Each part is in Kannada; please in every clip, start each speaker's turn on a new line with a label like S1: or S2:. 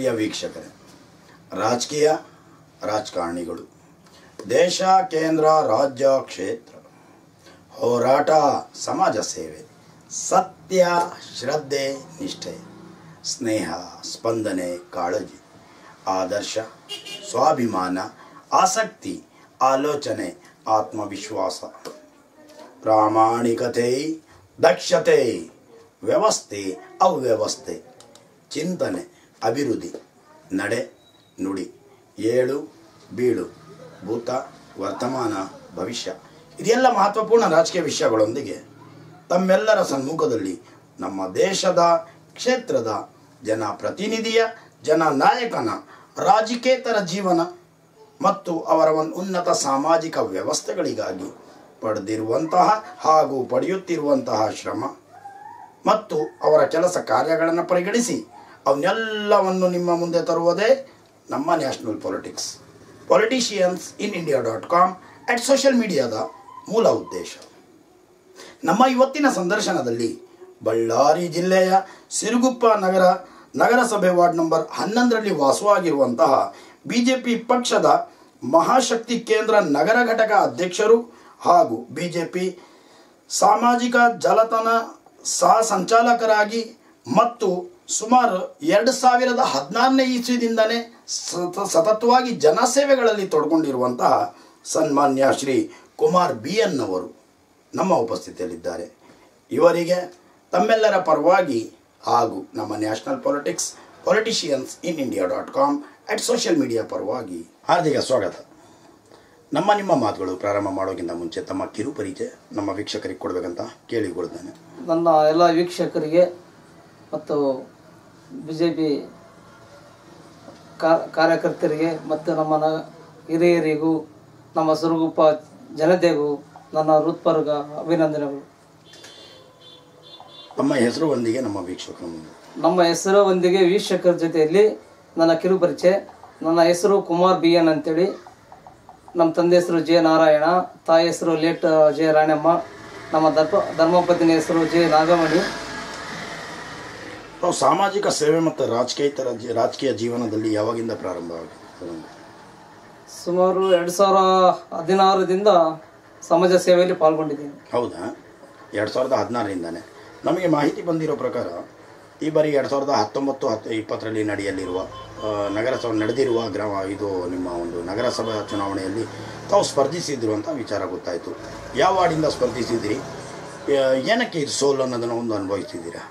S1: ಪ್ರಿಯ ವೀಕ್ಷಕರೇ ರಾಜಕೀಯ ರಾಜಕಾರಣಿಗಳು ದೇಶ ಕೇಂದ್ರ ರಾಜ್ಯ ಕ್ಷೇತ್ರ ಹೋರಾಟ ಸಮಾಜ ಸೇವೆ ಸತ್ಯ ಶ್ರದ್ಧೆ ನಿಷ್ಠೆ ಸ್ನೇಹ ಸ್ಪಂದನೆ ಕಾಳಜಿ ಆದರ್ಶ ಸ್ವಾಭಿಮಾನ ಆಸಕ್ತಿ ಆಲೋಚನೆ ಆತ್ಮವಿಶ್ವಾಸ ಪ್ರಾಮಾಣಿಕತೆ ದಕ್ಷತೆ ವ್ಯವಸ್ಥೆ ಅವ್ಯವಸ್ಥೆ ಚಿಂತನೆ ಅಭಿವೃದ್ಧಿ ನಡೆ ನುಡಿ ಏಳು ಬೀಳು ಭೂತ ವರ್ತಮಾನ ಭವಿಷ್ಯ ಇದೆಲ್ಲ ಮಹತ್ವಪೂರ್ಣ ರಾಜಕೀಯ ವಿಷಯಗಳೊಂದಿಗೆ ತಮ್ಮೆಲ್ಲರ ಸನ್ಮುಖದಲ್ಲಿ ನಮ್ಮ ದೇಶದ ಕ್ಷೇತ್ರದ ಜನಪ್ರತಿನಿಧಿಯ ಜನನಾಯಕನ ರಾಜಕೀಯೇತರ ಜೀವನ ಮತ್ತು ಅವರ ಒಂದು ಉನ್ನತ ಸಾಮಾಜಿಕ ವ್ಯವಸ್ಥೆಗಳಿಗಾಗಿ ಪಡೆದಿರುವಂತಹ ಹಾಗೂ ಪಡೆಯುತ್ತಿರುವಂತಹ ಶ್ರಮ ಮತ್ತು ಅವರ ಕೆಲಸ ಕಾರ್ಯಗಳನ್ನು ಪರಿಗಣಿಸಿ ಅವನ್ನೆಲ್ಲವನ್ನು ನಿಮ್ಮ ಮುಂದೆ ತರುವುದೇ ನಮ್ಮ national politics politicians in India dot com at social ಮೀಡಿಯಾದ ಮೂಲ ಉದ್ದೇಶ ನಮ್ಮ ಇವತ್ತಿನ ಸಂದರ್ಶನದಲ್ಲಿ ಬಳ್ಳಾರಿ ಜಿಲ್ಲೆಯ ಸಿರುಗುಪ್ಪ ನಗರ ನಗರಸಭೆ ವಾರ್ಡ್ ನಂಬರ್ ಹನ್ನೊಂದರಲ್ಲಿ ವಾಸವಾಗಿರುವಂತಹ ಬಿಜೆಪಿ ಪಕ್ಷದ ಮಹಾಶಕ್ತಿ ಕೇಂದ್ರ ನಗರ ಘಟಕ ಅಧ್ಯಕ್ಷರು ಹಾಗೂ ಬಿಜೆಪಿ ಸಾಮಾಜಿಕ ಜಾಲತಾಣ ಸಹ ಸಂಚಾಲಕರಾಗಿ ಮತ್ತು ಸುಮಾರು ಎರಡು ಸಾವಿರದ ಹದಿನಾರನೇ ಇಸ್ವಿದಿಂದಲೇ ಸತ ಸತತವಾಗಿ ಜನಸೇವೆಗಳಲ್ಲಿ ತೊಡ್ಕೊಂಡಿರುವಂತಹ ಸನ್ಮಾನ್ಯ ಶ್ರೀ ಕುಮಾರ್ ಬಿ ಎನ್ ಅವರು ನಮ್ಮ ಉಪಸ್ಥಿತಿಯಲ್ಲಿದ್ದಾರೆ ಇವರಿಗೆ ತಮ್ಮೆಲ್ಲರ ಪರವಾಗಿ ಹಾಗೂ ನಮ್ಮ national politics politicians in India dot com at social media ಪರವಾಗಿ ಹಾರ್ದಿಕ ಸ್ವಾಗತ ನಮ್ಮ ನಿಮ್ಮ ಮಾತುಗಳು ಪ್ರಾರಂಭ ಮಾಡೋಕ್ಕಿಂತ ಮುಂಚೆ ತಮ್ಮ ಕಿರು ಪರಿಚಯ ನಮ್ಮ ವೀಕ್ಷಕರಿಗೆ ಕೊಡಬೇಕಂತ ಕೇಳಿಕೊಳ್ತೇನೆ
S2: ನನ್ನ ಎಲ್ಲ ವೀಕ್ಷಕರಿಗೆ ಮತ್ತು ಬಿ ಜೆ ಪಿ ಕಾರ್ಯಕರ್ತರಿಗೆ ಮತ್ತು ನಮ್ಮ ನ ಹಿರಿಯರಿಗೂ ನಮ್ಮ ಸುರುಗುಪ್ಪ ಜನತೆಗೂ ನನ್ನ ಹೃತ್ಪರ್ಗ ಅಭಿನಂದನೆಗಳು
S1: ತಮ್ಮ ಹೆಸರು ಒಂದಿಗೆ ನಮ್ಮ ವೀಕ್ಷಕರ ಮುಂದೆ
S2: ನಮ್ಮ ಹೆಸರು ಒಂದಿಗೆ ವೀಕ್ಷಕರ ಜೊತೆಯಲ್ಲಿ ನನ್ನ ಕಿರು ಪರಿಚಯ ನನ್ನ ಹೆಸರು ಕುಮಾರ್ ಬಿ ಎನ್ ಅಂತೇಳಿ ನಮ್ಮ ತಂದೆ ಹೆಸರು ಜೆ ನಾರಾಯಣ ತಾಯಿ ಹೆಸರು ಲೇಟ್ ಜೆ ರಾಣಮ್ಮ ನಮ್ಮ ಧರ್ಮ ಧರ್ಮಪತ್ನಿ ಹೆಸರು ಜೆ ನಾಗಮಣಿ
S1: ತಾವು ಸಾಮಾಜಿಕ ಸೇವೆ ಮತ್ತು ರಾಜಕೀಯೇತರ ಜೀ- ರಾಜಕೀಯ ಜೀವನದಲ್ಲಿ ಯಾವಾಗಿಂದ ಪ್ರಾರಂಭ ಆಗಿದೆ
S2: ಸುಮಾರು ಎರಡು ಸಾವಿರ ಹದಿನಾರರಿಂದ ಸಮಾಜ ಸೇವೆಯಲ್ಲಿ ಪಾಲ್ಗೊಂಡಿದ್ದೀನಿ
S1: ಹೌದಾ ಎರಡು ಸಾವಿರದ ಹದಿನಾರರಿಂದಾನೆ ನಮಗೆ ಮಾಹಿತಿ ಬಂದಿರೋ ಪ್ರಕಾರ ಈ ಬಾರಿ ಎರಡು ಸಾವಿರದ ಹತ್ತೊಂಬತ್ತು ಹತ್ತು ಇಪ್ಪತ್ತರಲ್ಲಿ ನಡೆಯಲಿರುವ ಆ, ನಗರಸಭೆ ನಡೆದಿರುವ ಗ್ರಾಮ ಇದು ನಿಮ್ಮ ಒಂದು ನಗರಸಭಾ ಚುನಾವಣೆಯಲ್ಲಿ ತಾವು ಸ್ಪರ್ಧಿಸಿದ್ರು ಅಂತ ವಿಚಾರ ಗೊತ್ತಾಯಿತು ಯಾವ ವಾರ್ಡಿಂದ ಸ್ಪರ್ಧಿಸಿದಿರಿ ಆ, ಏನಕ್ಕೆ ಇದು ಸೋಲು ಅನ್ನೋದನ್ನು ಒಂದು ಅನುಭವಿಸಿದ್ದೀರಾ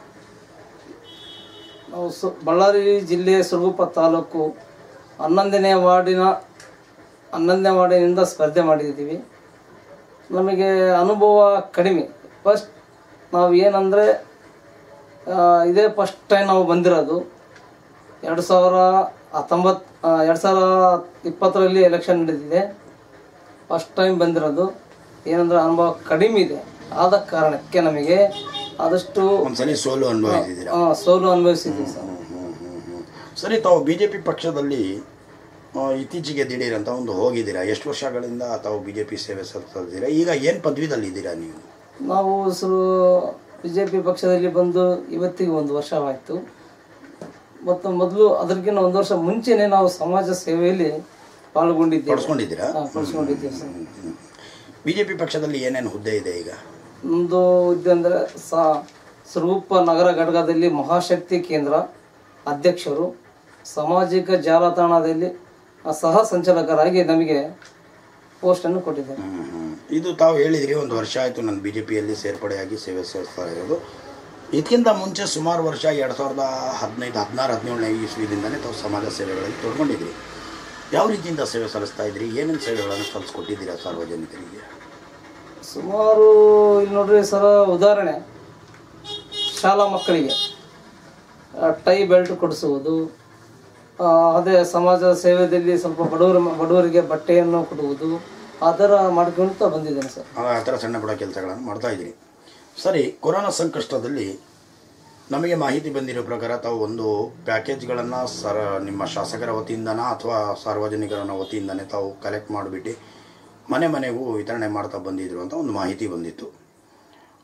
S2: ನಾವು ಸು ಬಳ್ಳಾರಿ ಜಿಲ್ಲೆಯ ಸುರಗುಪ್ಪ ತಾಲೂಕು ಹನ್ನೊಂದನೇ ವಾರ್ಡಿನ ಹನ್ನೊಂದನೇ ವಾರ್ಡಿನಿಂದ ಸ್ಪರ್ಧೆ ಮಾಡಿದ್ದೀವಿ ನಮಗೆ ಅನುಭವ ಕಡಿಮೆ ಫಸ್ಟ್ ನಾವು ಏನಂದರೆ ಇದೇ ಫಸ್ಟ್ ಟೈಮ್ ನಾವು ಬಂದಿರೋದು ಎರಡು ಸಾವಿರ ಹತ್ತೊಂಬತ್ತು ಎರಡು ಸಾವಿರ ಇಪ್ಪತ್ತರಲ್ಲಿ ಎಲೆಕ್ಷನ್ ನಡೆದಿದೆ ಫಸ್ಟ್ ಟೈಮ್ ಬಂದಿರೋದು ಏನಂದ್ರೆ ಅನುಭವ ಕಡಿಮೆ ಇದೆ ಆದ ಕಾರಣಕ್ಕೆ ನಮಗೆ ಆದಷ್ಟು
S1: ಒಂದ್ಸಲಿ ಸೋಲು ಅನುಭವಿಸಿದ್ದೀರಾ
S2: ಆ, ಸೋಲು ಅನುಭವಿಸಿದ್ದೀವಿ ಸರ್
S1: ಹ್ಮ್, ಹ್ಮ್, ಹ್ಮ್, ಹ್ಮ್. ಸರಿ ತಾವು ಬಿ ಜೆ ಪಿ ಪಕ್ಷದಲ್ಲಿ ಆ, ಇತ್ತೀಚೆಗೆ ದಿಢೀರ್ ಅಂತ ಒಂದು ಹೋಗಿದ್ದೀರಾ ಎಷ್ಟು ವರ್ಷಗಳಿಂದ ತಾವು ಬಿ ಜೆ ಪಿ ಸೇವೆ ಸಲ್ಲಿಸಿದ್ದೀರಾ ಈಗ ಏನು ಪದವಿದಲ್ಲಿ ಇದ್ದೀರಾ ನೀವು
S2: ನಾವು ಹೆಸರು ಬಿ ಜೆ ಪಿ ಪಕ್ಷದಲ್ಲಿ ಬಂದು ಇವತ್ತಿಗೆ ಒಂದು ವರ್ಷವಾಯಿತು ಮತ್ತು ಮೊದಲು ಅದಕ್ಕಿಂತ ಒಂದು ವರ್ಷ ಮುಂಚೆನೇ ನಾವು ಸಮಾಜ ಸೇವೆಯಲ್ಲಿ ಪಾಲ್ಗೊಂಡಿದ್ದೇವೆ
S1: ಪಡಿಸ್ಕೊಂಡಿದ್ದೀರಾ
S2: ಹಾ, ಪಡಿಸ್ಕೊಂಡಿದ್ದೇವೆ ಸರ್
S1: ಬಿ ಜೆ ಪಿ ಪಕ್ಷದಲ್ಲಿ ಏನೇನು ಹುದ್ದೆ ಇದೆ ಈಗ
S2: ನಮ್ಮದು ಹುದ್ದೆ ಅಂದರೆ ಸಾ ಸ್ವರೂಪ ನಗರ ಘಟಕದಲ್ಲಿ ಮಹಾಶಕ್ತಿ ಕೇಂದ್ರ ಅಧ್ಯಕ್ಷರು ಸಾಮಾಜಿಕ ಜಾಲತಾಣದಲ್ಲಿ ಸಹ ಸಂಚಾಲಕರಾಗಿ ನಮಗೆ ಪೋಸ್ಟನ್ನು ಕೊಟ್ಟಿದ್ದಾರೆ
S1: ಹ್ಮ್, ಹ್ಮ್. ಇದು ತಾವು ಹೇಳಿದ್ರಿ ಒಂದು ವರ್ಷ ಆಯಿತು ನಾನು ಬಿ ಜೆ ಪಿಯಲ್ಲಿ ಸೇರ್ಪಡೆಯಾಗಿ ಸೇವೆ ಸಲ್ಲಿಸ್ತಾ ಇರೋದು ಇದಕ್ಕಿಂತ ಮುಂಚೆ ಸುಮಾರು ವರ್ಷ ಎರಡು ಸಾವಿರದ ಹದಿನೈದು ಹದಿನಾರು ಹದಿನೇಳನೇ ಇಸ್ವಿದಿಂದನೇ ತಾವು ಸಮಾಜ ಸೇವೆಗಳಲ್ಲಿ ತೊಡ್ಕೊಂಡಿದ್ರಿ ಯಾವ ರೀತಿಯಿಂದ ಸೇವೆ ಸಲ್ಲಿಸ್ತಾ ಇದ್ರಿ ಏನೇನು ಸೇವೆಗಳನ್ನು ಸಲ್ಲಿಸ್ಕೊಟ್ಟಿದ್ದೀರಾ ಸಾರ್ವಜನಿಕರಿಗೆ
S2: ಸುಮಾರು ಇಲ್ಲಿ ನೋಡ್ರಿ ಸರ ಉದಾಹರಣೆ ಶಾಲಾ ಮಕ್ಕಳಿಗೆ ಆ, ಟೈ ಬೆಲ್ಟ್ ಕೊಡಿಸುವುದು ಆ, ಅದೇ ಸಮಾಜ ಸೇವೆಯಲ್ಲಿ ಸ್ವಲ್ಪ ಬಡವರ ಬಡವರಿಗೆ ಬಟ್ಟೆಯನ್ನು ಕೊಡುವುದು ಆ ಥರ ಮಾಡ್ಕೊಳ್ತಾ ಬಂದಿದ್ದೇನೆ ಸರ್
S1: ಆ ಥರ ಸಣ್ಣ ಪುಟ್ಟ ಕೆಲಸಗಳನ್ನು ಮಾಡ್ತಾ ಇದ್ದೀರಿ ಸರಿ ಕೊರೋನಾ ಸಂಕಷ್ಟದಲ್ಲಿ ನಮಗೆ ಮಾಹಿತಿ ಬಂದಿರೋ ಪ್ರಕಾರ ತಾವು ಒಂದು ಪ್ಯಾಕೇಜ್ಗಳನ್ನು ಸರ ನಿಮ್ಮ ಶಾಸಕರ ವತಿಯಿಂದನ ಅಥವಾ ಸಾರ್ವಜನಿಕರ ವತಿಯಿಂದನೇ ತಾವು ಕಲೆಕ್ಟ್ ಮಾಡಿಬಿಟ್ಟು ಮನೆ ಮನೆಗೂ ವಿತರಣೆ ಮಾಡ್ತಾ ಬಂದಿದ್ರು ಅಂತ ಒಂದು ಮಾಹಿತಿ ಬಂದಿತ್ತು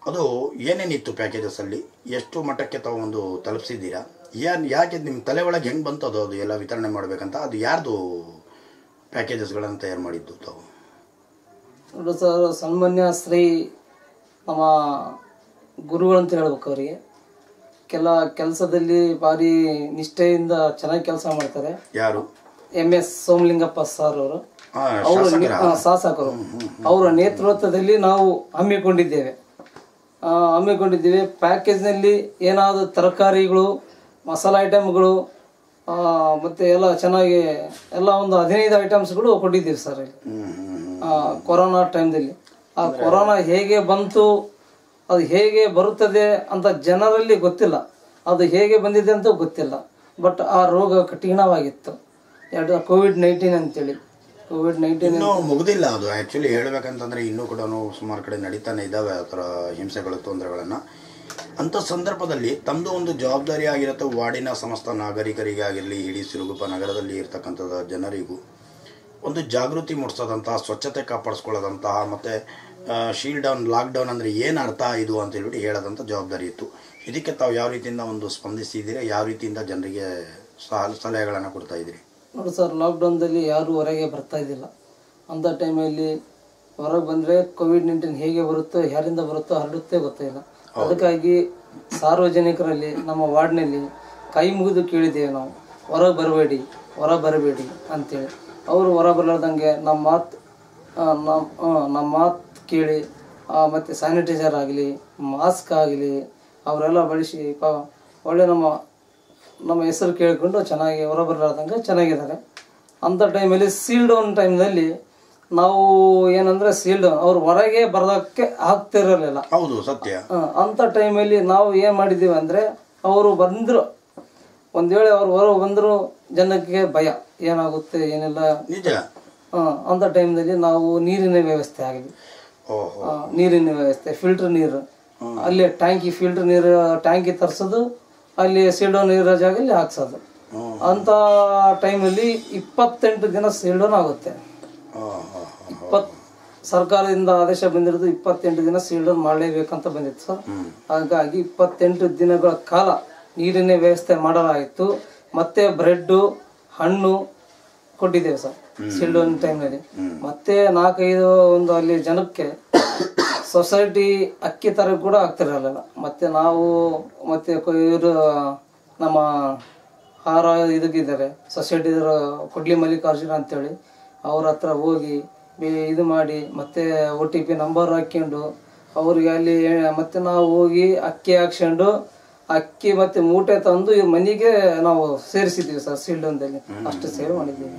S1: ಅದು ಏನೇನಿತ್ತು ಪ್ಯಾಕೇಜಸಲ್ಲಿ ಎಷ್ಟು ಮಟ್ಟಕ್ಕೆ ತಾವು ಒಂದು ತಲುಪಿಸಿದ್ದೀರಾ ಯಾನ್ ಯಾಕೆ ನಿಮ್ಮ ತಲೆ ಒಳಗೆ ಹೆಂಗೆ ಬಂತು ಅದು ಅದು ಎಲ್ಲ ವಿತರಣೆ ಮಾಡಬೇಕಂತ ಅದು ಯಾರ್ದು ಪ್ಯಾಕೇಜಸ್ಗಳನ್ನು ತಯಾರು ಮಾಡಿದ್ದು ತಾವು
S2: ನೋಡು ಸರ್ ಸನ್ಮಾನ್ಯ ಶ್ರೀ ನಮ್ಮ ಗುರುಗಳಂತ ಹೇಳ್ಬೇಕು ಅವರಿಗೆ ಕೆಲ ಕೆಲಸದಲ್ಲಿ ಭಾರಿ ನಿಷ್ಠೆಯಿಂದ ಚೆನ್ನಾಗಿ ಕೆಲಸ ಮಾಡ್ತಾರೆ
S1: ಯಾರು
S2: ಎಂ ಎಸ್ ಸೋಮಲಿಂಗಪ್ಪ ಸರ್ ಅವರು
S1: ಆ,
S2: ಅವರು
S1: ಶಾಸಕರ
S2: ಆ, ಶಾಸಕರು ಅವರ ನೇತೃತ್ವದಲ್ಲಿ ನಾವು ಹಮ್ಮಿಕೊಂಡಿದ್ದೇವೆ ಆ, ಹಮ್ಮಿಕೊಂಡಿದ್ದೇವೆ ಪ್ಯಾಕೇಜ್ನಲ್ಲಿ ಏನಾದರೂ ತರಕಾರಿಗಳು ಮಸಾಲ ಐಟಮ್ಗಳು ಆ, ಮತ್ತೆ ಎಲ್ಲ ಚೆನ್ನಾಗಿ ಎಲ್ಲ ಒಂದು ಹದಿನೈದು ಐಟಮ್ಸ್ಗಳು ಕೊಟ್ಟಿದ್ದೀವಿ ಸರ್ ಇಲ್ಲಿ
S1: ಹ್ಮ್, ಹ್ಮ್, ಹ್ಮ್.
S2: ಆ, ಕೊರೋನಾ ಟೈಮ್ದಲ್ಲಿ ಆ ಕೊರೋನಾ ಹೇಗೆ ಬಂತು ಅದು ಹೇಗೆ ಬರುತ್ತದೆ ಅಂತ ಜನರಲ್ಲಿ ಗೊತ್ತಿಲ್ಲ ಅದು ಹೇಗೆ ಬಂದಿದೆ ಅಂತ ಗೊತ್ತಿಲ್ಲ ಬಟ್ ಆ ರೋಗ ಕಠಿಣವಾಗಿತ್ತು ಎರಡು ಕೋವಿಡ್ ನೈನ್ಟೀನ್ ಅಂತೇಳಿ ಕೋವಿಡ್ ನೈನ್ಟೀನ್
S1: ಇನ್ನೂ ಮುಗ್ದಿಲ್ಲ ಅದು ಆ್ಯಕ್ಚುಲಿ ಹೇಳ್ಬೇಕಂತಂದ್ರೆ ಇನ್ನೂ ಕೂಡ ಸುಮಾರು ಕಡೆ ನಡೀತಾನೆ ಇದ್ದಾವೆ ಆ ಥರ ಹಿಂಸೆಗಳು ತೊಂದರೆಗಳನ್ನು ಅಂಥ ಸಂದರ್ಭದಲ್ಲಿ ತಮ್ಮದು ಒಂದು ಜವಾಬ್ದಾರಿ ಆಗಿರುತ್ತೆ ವಾರ್ಡಿನ ಸಮಸ್ತ ನಾಗರಿಕರಿಗೆ ಆಗಿರಲಿ ಇಡೀ ಸಿರುಗುಪ್ಪ ನಗರದಲ್ಲಿ ಇರ್ತಕ್ಕಂಥ ಜನರಿಗೂ ಒಂದು ಜಾಗೃತಿ ಮೂಡಿಸೋದಂತಹ ಸ್ವಚ್ಛತೆ ಕಾಪಾಡಿಸ್ಕೊಳ್ಳೋದಂತಹ ಮತ್ತು ಶೀಲ್ ಡೌನ್ ಲಾಕ್ಡೌನ್ ಅಂದರೆ ಏನು ಅರ್ಥ ಇದು ಅಂತ ಹೇಳ್ಬಿಟ್ಟು ಹೇಳೋದಂಥ ಜವಾಬ್ದಾರಿ ಇತ್ತು ಇದಕ್ಕೆ ತಾವು ಯಾವ ರೀತಿಯಿಂದ ಒಂದು ಸ್ಪಂದಿಸಿದ್ದೀರಾ ಯಾವ ರೀತಿಯಿಂದ ಜನರಿಗೆ ಸಹ ಸಲಹೆಗಳನ್ನು ಕೊಡ್ತಾ ಇದ್ದೀರಿ
S2: ನೋಡಿ ಸರ್ ಲಾಕ್ಡೌನ್ದಲ್ಲಿ ಯಾರೂ ಹೊರಗೆ ಬರ್ತಾ ಇದ್ದಿಲ್ಲ ಅಂಥ ಟೈಮಲ್ಲಿ ಹೊರಗೆ ಬಂದರೆ ಕೋವಿಡ್ ನೈನ್ಟೀನ್ ಹೇಗೆ ಬರುತ್ತೋ ಯಾರಿಂದ ಬರುತ್ತೋ ಹರಡುತ್ತೆ ಗೊತ್ತಿಲ್ಲ ಅದಕ್ಕಾಗಿ ಸಾರ್ವಜನಿಕರಲ್ಲಿ ನಮ್ಮ ವಾರ್ಡ್ನಲ್ಲಿ ಕೈ ಮುಗಿದು ಕೇಳಿದ್ದೇವೆ ನಾವು ಹೊರಗೆ ಬರಬೇಡಿ ಹೊರ ಬರಬೇಡಿ ಅಂತೇಳಿ ಅವರು ಹೊರ ಬರಲಾರ್ದಂಗೆ ನಮ್ಮ ಮಾತು ನಮ್ಮ ಆ, ನಮ್ಮ ಮಾತು ಕೇಳಿ ಆ, ಮತ್ತು ಸ್ಯಾನಿಟೈಸರ್ ಆಗಲಿ ಮಾಸ್ಕ್ ಆಗಲಿ ಅವರೆಲ್ಲ ಬಳಸಿ ಪ ಒಳ್ಳೆ ನಮ್ಮ ನಮ್ಮ ಹೆಸರು ಕೇಳಿಕೊಂಡು ಚೆನ್ನಾಗಿ ಹೊರ ಬರಲಾರ್ದಂಗೆ ಚೆನ್ನಾಗಿದ್ದಾರೆ ಅಂಥ ಟೈಮಲ್ಲಿ ಸೀಲ್ ಡೌನ್ ಟೈಮ್ನಲ್ಲಿ ನಾವು ಏನಂದರೆ ಸೀಲ್ ಡೌನ್ ಅವ್ರು ಹೊರಗೆ ಬರೋದಕ್ಕೆ ಆಗ್ತಿರಲಿಲ್ಲ
S1: ಹೌದು ಸತ್ಯ
S2: ಆ, ಅಂಥ ಟೈಮಲ್ಲಿ ನಾವು ಏನು ಮಾಡಿದ್ದೀವಿ ಅಂದರೆ ಅವರು ಬಂದರು ಒಂದು ವೇಳೆ ಅವ್ರು ಹೊರಗೆ ಬಂದರೂ ಜನಕ್ಕೆ ಭಯ ಏನಾಗುತ್ತೆ ಏನೆಲ್ಲ
S1: ನಿಜ
S2: ಆ, ಅಂಥ ಟೈಮ್ನಲ್ಲಿ ನಾವು ನೀರಿನ ವ್ಯವಸ್ಥೆ ಆಗಲಿ
S1: ಓಹೋ
S2: ಆ, ನೀರಿನ ವ್ಯವಸ್ಥೆ ಫಿಲ್ಟರ್ ನೀರು ಅಲ್ಲಿ ಟ್ಯಾಂಕಿ ಫಿಲ್ಟರ್ ನೀರು ಟ್ಯಾಂಕಿ ತರಿಸೋದು ಅಲ್ಲಿ ಸೀಲ್ಡೌನ್ ನೀರ ಜಾಗದಲ್ಲಿ ಹಾಕ್ಸೋದು
S1: ಹ್ಮ್.
S2: ಅಂತ ಟೈಮಲ್ಲಿ ಇಪ್ಪತ್ತೆಂಟು ದಿನ ಸೀಲ್ಡೌನ್ ಆಗುತ್ತೆ
S1: ಆ, ಆ, ಆ.
S2: ಇಪ್ಪತ್ ಸರ್ಕಾರದಿಂದ ಆದೇಶ ಬಂದಿರೋದು ಇಪ್ಪತ್ತೆಂಟು ದಿನ ಸೀಲ್ಡೌನ್ ಮಾಡಲೇಬೇಕಂತ ಬಂದಿತ್ತು ಸರ್ ಹಾಗಾಗಿ ಇಪ್ಪತ್ತೆಂಟು ದಿನಗಳ ಕಾಲ ನೀರಿನ ವ್ಯವಸ್ಥೆ ಮಾಡಲಾಯಿತು ಮತ್ತೆ ಬ್ರೆಡ್ಡು ಹಣ್ಣು ಕೊಟ್ಟಿದ್ದೇವೆ ಸರ್ ಸೀಲ್ಡೌನ್ ಟೈಮ್ನಲ್ಲಿ ಮತ್ತೆ ನಾಲ್ಕೈದು ಒಂದು ಅಲ್ಲಿ ಜನಕ್ಕೆ ಸೊಸೈಟಿ ಅಕ್ಕಿ ತರ ಕೂಡ ಆಗ್ತಿರಲಿಲ್ಲ ಮತ್ತೆ ನಾವು ಮತ್ತೆ ಇವರು ನಮ್ಮ ಹಾರ ಇದಕ್ಕಿದ್ದಾರೆ ಸೊಸೈಟಿ ಕೊಡ್ಲಿ ಮಲ್ಲಿಕಾರ್ಜುನ ಅಂತೇಳಿ ಅವ್ರ ಹತ್ರ ಹೋಗಿ ಬೇ- ಇದು ಮಾಡಿ ಮತ್ತೆ ಒ ಟಿ ಪಿ ನಂಬರ್ ಹಾಕ್ಕೊಂಡು ಅವ್ರಿಗೆ ಅಲ್ಲಿ ಮತ್ತೆ ನಾವು ಹೋಗಿ ಅಕ್ಕಿ ಹಾಕ್ಸ್ಕೊಂಡು ಅಕ್ಕಿ ಮತ್ತೆ ಮೂಟೆ ತಂದು ಇವ್ರ ಮನೆಗೆ ನಾವು ಸೇರಿಸಿದ್ದೀವಿ ಸರ್ ಸೀಲ್ಡೌನ್ದಲ್ಲಿ ಅಷ್ಟು ಸೇವೆ ಮಾಡಿದ್ದೀವಿ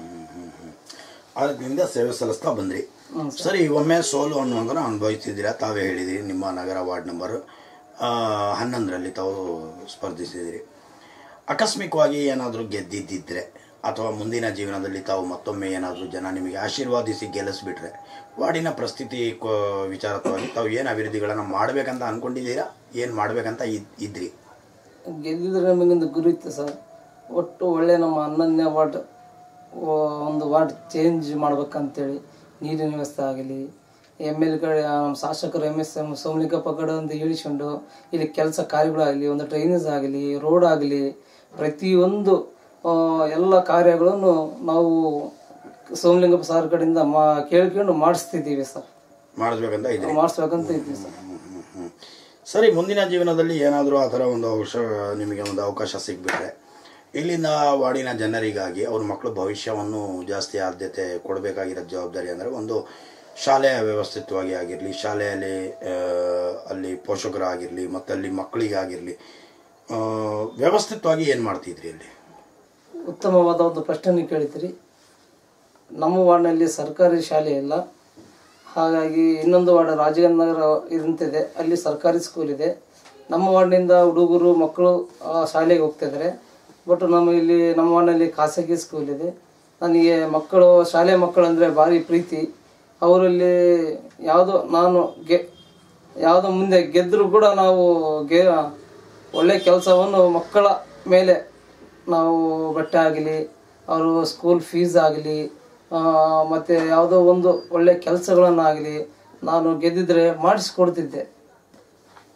S1: ಅದರಿಂದ ಸೇವೆ ಸಲ್ಲಿಸ್ತಾ ಬಂದ್ರಿ
S2: ಹ್ಮ್
S1: ಸರಿ ಒಮ್ಮೆ ಸೋಲು ಅನ್ನೋದನ್ನ ಅನುಭವಿಸಿದ್ದೀರಾ ತಾವೇ ಹೇಳಿದಿರಿ ನಿಮ್ಮ ನಗರ ವಾರ್ಡ್ ನಂಬರ್ ಹನ್ನೊಂದರಲ್ಲಿ ತಾವು ಸ್ಪರ್ಧಿಸಿದಿರಿ ಆಕಸ್ಮಿಕವಾಗಿ ಏನಾದರೂ ಗೆದ್ದಿದ್ದಿದ್ರೆ ಅಥವಾ ಮುಂದಿನ ಜೀವನದಲ್ಲಿ ತಾವು ಮತ್ತೊಮ್ಮೆ ಏನಾದರೂ ಜನ ನಿಮಗೆ ಆಶೀರ್ವಾದಿಸಿ ಗೆಲ್ಲಿಸ್ಬಿಟ್ರೆ ವಾರ್ಡಿನ ಪರಿಸ್ಥಿತಿ ಕೊ ವಿಚಾರವಾಗಿ ತಾವು ಏನು ಅಭಿವೃದ್ಧಿಗಳನ್ನು ಮಾಡಬೇಕಂತ ಅಂದ್ಕೊಂಡಿದ್ದೀರಾ ಏನು ಮಾಡಬೇಕಂತ ಇದ್ ಇದ್ರಿ
S2: ಗೆದ್ದಿದ್ರೆ ನಮಗೊಂದು ಗುರು ಇತ್ತು ಸರ್ ಒಟ್ಟು ಒಳ್ಳೆ ನಮ್ಮ ಹನ್ನೊಂದನೇ ವಾರ್ಡ್ ಒಂದು ವಾರ್ಡ್ ಚೇಂಜ್ ಮಾಡ್ಬೇಕಂತೇಳಿ ನೀರಿನ ವ್ಯವಸ್ಥೆ ಆಗಲಿ ಎಮ್ ಎಲ್ ಕಡೆ ನಮ್ಮ ಶಾಸಕರು ಎಮ್ ಎಸ್ ಎಮ್ ಸೋಮಲಿಂಗಪ್ಪ ಕಡೆ ಒಂದು ಹೇಳಿಸ್ಕೊಂಡು ಇಲ್ಲಿ ಕೆಲಸ ಕಾರ್ಯಗಳಾಗಲಿ ಒಂದು ಡ್ರೈನೇಜ್ ಆಗಲಿ ರೋಡ್ ಆಗಲಿ ಪ್ರತಿಯೊಂದು ಆ, ಎಲ್ಲ ಕಾರ್ಯಗಳನ್ನು ನಾವು ಸೋಮಲಿಂಗಪ್ಪ ಸರ್ ಕಡೆಯಿಂದ ಮಾ ಕೇಳ್ಕೊಂಡು ಮಾಡಿಸ್ತಿದ್ದೀವಿ ಸರ್
S1: ಮಾಡಿಸ್ಬೇಕಂತ ಇದ್ರಿ
S2: ಮಾಡಿಸ್ಬೇಕಂತ ಇದ್ದೀವಿ ಸರ್
S1: ಹ್ಮ್, ಹ್ಮ್, ಹ್ಮ್. ಸರಿ ಮುಂದಿನ ಜೀವನದಲ್ಲಿ ಏನಾದರೂ ಆ ಥರ ಒಂದು ಅವಕಾಶ ನಿಮಗೆ ಒಂದು ಅವಕಾಶ ಸಿಕ್ಬಿಟ್ರೆ ಇಲ್ಲಿಂದ ವಾರ್ಡಿನ ಜನರಿಗಾಗಿ ಅವ್ರ ಮಕ್ಕಳು ಭವಿಷ್ಯವನ್ನು ಜಾಸ್ತಿ ಆದ್ಯತೆ ಕೊಡಬೇಕಾಗಿರೋ ಜವಾಬ್ದಾರಿ ಅಂದರೆ ಒಂದು ಶಾಲೆಯ ವ್ಯವಸ್ಥಿತವಾಗಿ ಆಗಿರಲಿ ಶಾಲೆಯಲ್ಲಿ ಆ, ಅಲ್ಲಿ ಪೋಷಕರಾಗಿರಲಿ ಮತ್ತು ಅಲ್ಲಿ ಮಕ್ಕಳಿಗಾಗಿರಲಿ ಆ, ವ್ಯವಸ್ಥಿತವಾಗಿ ಏನು ಮಾಡ್ತಿದ್ರಿ ಅಲ್ಲಿ
S2: ಉತ್ತಮವಾದ ಒಂದು ಪ್ರಶ್ನೆ ಕೇಳಿದ್ರಿ ನಮ್ಮ ವಾರ್ಡ್ನಲ್ಲಿ ಸರ್ಕಾರಿ ಶಾಲೆ ಇಲ್ಲ ಹಾಗಾಗಿ ಇನ್ನೊಂದು ವಾರ್ಡ್ ರಾಜಗಂಧ ನಗರ ಇದಂತಿದೆ ಅಲ್ಲಿ ಸರ್ಕಾರಿ ಸ್ಕೂಲ್ ಇದೆ ನಮ್ಮ ವಾರ್ಡ್ನಿಂದ ಹುಡುಗರು ಮಕ್ಕಳು ಆ ಶಾಲೆಗೆ ಹೋಗ್ತಿದ್ದಾರೆ ಬಟ್ ನಮ್ಮ ಇಲ್ಲಿ ನಮ್ಮ ವಾರ್ಡ್ನಲ್ಲಿ ಖಾಸಗಿ ಸ್ಕೂಲ್ ಇದೆ ನನಗೆ ಮಕ್ಕಳು ಶಾಲೆ ಮಕ್ಕಳು ಅಂದರೆ ಭಾರಿ ಪ್ರೀತಿ ಅವರಲ್ಲಿ ಯಾವುದೋ ನಾನು ಗೆ ಯಾವುದೋ ಮುಂದೆ ಗೆದ್ದರೂ ಕೂಡ ನಾವು ಗೆ ಒಳ್ಳೆ ಕೆಲಸವನ್ನು ಮಕ್ಕಳ ಮೇಲೆ ನಾವು ಬಟ್ಟೆ ಆಗಲಿ ಅವರು ಸ್ಕೂಲ್ ಫೀಸ್ ಆಗಲಿ ಮತ್ತು ಯಾವುದೋ ಒಂದು ಒಳ್ಳೆ ಕೆಲಸಗಳನ್ನಾಗಲಿ ನಾನು ಗೆದ್ದಿದ್ರೆ ಮಾಡಿಸ್ಕೊಡ್ತಿದ್ದೆ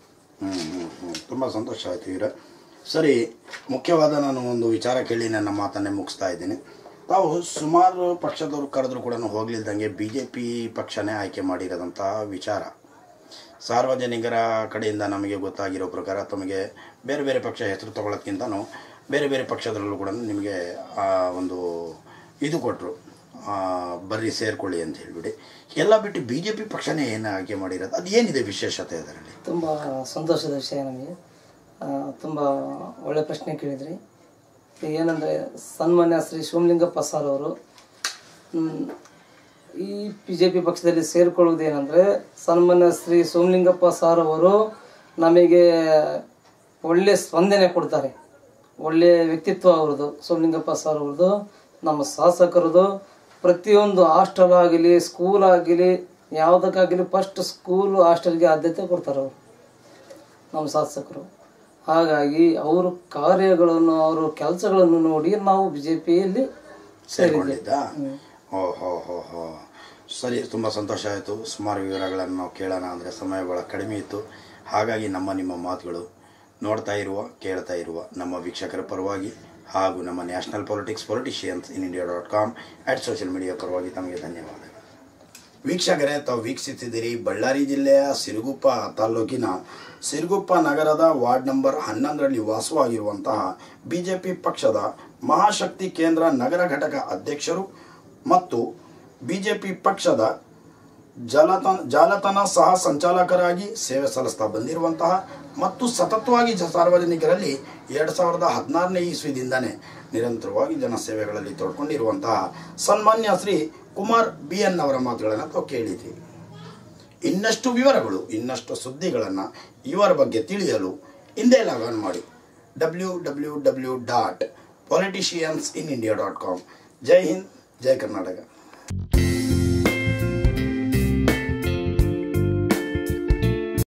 S1: ಹ್ಞೂ ಹ್ಞೂ ಹ್ಞೂ ತುಂಬ ಸಂತೋಷ ಆಯಿತು ಇವರ ಸರಿ ಮುಖ್ಯವಾದ ನಾನು ಒಂದು ವಿಚಾರ ಕೇಳಿ ನನ್ನ ಮಾತನ್ನೇ ಮುಗಿಸ್ತಾ ಇದ್ದೀನಿ ತಾವು ಸುಮಾರು ಪಕ್ಷದವ್ರು ಕರೆದ್ರು ಕೂಡ ಹೋಗ್ಲಿಲ್ದಂಗೆ ಬಿ ಜೆ ಪಿ ಪಕ್ಷನೇ ಆಯ್ಕೆ ಮಾಡಿರೋದಂಥ ವಿಚಾರ ಸಾರ್ವಜನಿಕರ ಕಡೆಯಿಂದ ನಮಗೆ ಗೊತ್ತಾಗಿರೋ ಪ್ರಕಾರ ತಮಗೆ ಬೇರೆ ಬೇರೆ ಪಕ್ಷ ಹೆಸರು ತಗೊಳ್ಳೋದ್ಕಿಂತನೂ ಬೇರೆ ಬೇರೆ ಪಕ್ಷದಲ್ಲೂ ಕೂಡ ನಿಮಗೆ ಆ ಒಂದು ಇದು ಕೊಟ್ಟರು ಬರ್ರಿ ಸೇರ್ಕೊಳ್ಳಿ ಅಂತ ಹೇಳಿಬಿಡಿ ಎಲ್ಲ ಬಿಟ್ಟು ಬಿ ಜೆ ಪಿ ಪಕ್ಷನೇ ಏನು ಆಯ್ಕೆ ಮಾಡಿರೋದು ಅದು ಏನಿದೆ ವಿಶೇಷತೆ ಅದರಲ್ಲಿ
S2: ತುಂಬ ಸಂತೋಷದ ವಿಷಯ ನಮಗೆ ಆ, ತುಂಬ ಒಳ್ಳೆ ಪ್ರಶ್ನೆ ಕೇಳಿದ್ರಿ ಏನಂದರೆ ಸನ್ಮಾನ್ಯ ಶ್ರೀ ಶಿವಲಿಂಗಪ್ಪ ಸರ್ ಅವರು ಮ್, ಈ ಬಿ ಜೆ ಪಿ ಪಕ್ಷದಲ್ಲಿ ಸೇರಿಕೊಳ್ಳುವುದೇನೆಂದರೆ ಸನ್ಮಾನ್ಯ ಶ್ರೀ ಸೋಮಲಿಂಗಪ್ಪ ಸರ್ ಅವರು ನಮಗೆ ಒಳ್ಳೆಯ ಸ್ಪಂದನೆ ಕೊಡ್ತಾರೆ ಒಳ್ಳೆಯ ವ್ಯಕ್ತಿತ್ವ ಅವ್ರದ್ದು ಸೋಮಲಿಂಗಪ್ಪ ಸರ್ ಅವ್ರದ್ದು ನಮ್ಮ ಶಾಸಕರದು ಪ್ರತಿಯೊಂದು ಹಾಸ್ಟೆಲ್ ಆಗಲಿ ಸ್ಕೂಲ್ ಆಗಲಿ ಯಾವುದಕ್ಕಾಗಲಿ ಫಸ್ಟ್ ಸ್ಕೂಲ್ ಹಾಸ್ಟೆಲ್ಗೆ ಆದ್ಯತೆ ಕೊಡ್ತಾರೆ ಅವರು ನಮ್ಮ ಶಾಸಕರು ಹಾಗಾಗಿ ಅವರು ಕಾರ್ಯಗಳನ್ನು ಅವರು ಕೆಲಸಗಳನ್ನು ನೋಡಿ ನಾವು ಬಿ ಜೆ ಪಿಯಲ್ಲಿ
S1: ಸೇರಿಕೊಂಡಿದ್ದ ಓ ಹೋ ಹೋ ಹೋ ಸರಿ ತುಂಬ ಸಂತೋಷ ಆಯಿತು ಸುಮಾರು ವಿವರಗಳನ್ನು ನಾವು ಕೇಳೋಣ ಅಂದರೆ ಸಮಯ ಭಾಳ ಕಡಿಮೆ ಇತ್ತು ಹಾಗಾಗಿ ನಮ್ಮ ನಿಮ್ಮ ಮಾತುಗಳು ನೋಡ್ತಾ ಇರುವ ಕೇಳ್ತಾ ಇರುವ ನಮ್ಮ ವೀಕ್ಷಕರ ಪರವಾಗಿ ಹಾಗೂ ನಮ್ಮ national politics politicians in India dot com at social media ಪರವಾಗಿ ತಮಗೆ ಧನ್ಯವಾದಗಳು ವೀಕ್ಷಕರೇ ತಾವು ವೀಕ್ಷಿಸಿದಿರಿ ಬಳ್ಳಾರಿ ಜಿಲ್ಲೆಯ ಸಿರುಗುಪ್ಪ ತಾಲೂಕಿನ ಸಿರುಗುಪ್ಪ ನಗರದ ವಾರ್ಡ್ ನಂಬರ್ ಹನ್ನೊಂದರಲ್ಲಿ ವಾಸವಾಗಿರುವಂತಹ ಬಿಜೆಪಿ ಪಕ್ಷದ ಮಹಾಶಕ್ತಿ ಕೇಂದ್ರ ನಗರ ಘಟಕ ಅಧ್ಯಕ್ಷರು ಮತ್ತು ಬಿಜೆಪಿ ಪಕ್ಷದ ಜಾಲತಾಣ ಜಾಲತಾಣ ಸಹ ಸಂಚಾಲಕರಾಗಿ ಸೇವೆ ಸಲ್ಲಿಸ್ತಾ ಬಂದಿರುವಂತಹ ಮತ್ತು ಸತತವಾಗಿ ಜ ಸಾರ್ವಜನಿಕರಲ್ಲಿ ಎರಡು ಸಾವಿರದ ಹದಿನಾರನೇ ಇಸ್ವಿದಿಂದನೇ ನಿರಂತರವಾಗಿ ಜನಸೇವೆಗಳಲ್ಲಿ ತೊಡ್ಕೊಂಡಿರುವಂತಹ ಸನ್ಮಾನ್ಯ ಶ್ರೀ ಕುಮಾರ್ ಬಿ ಎನ್ ಅವರ ಮಾತುಗಳನ್ನು ತಾವು ಕೇಳಿದ್ರಿ ಇನ್ನಷ್ಟು ವಿವರಗಳು ಇನ್ನಷ್ಟು ಸುದ್ದಿಗಳನ್ನು ಇವರ ಬಗ್ಗೆ ತಿಳಿಯಲು ಹಿಂದೆ ಲಾಗಾನ್ ಮಾಡಿ W W W dot politicians in India dot com Jai Hind Jai Karnataka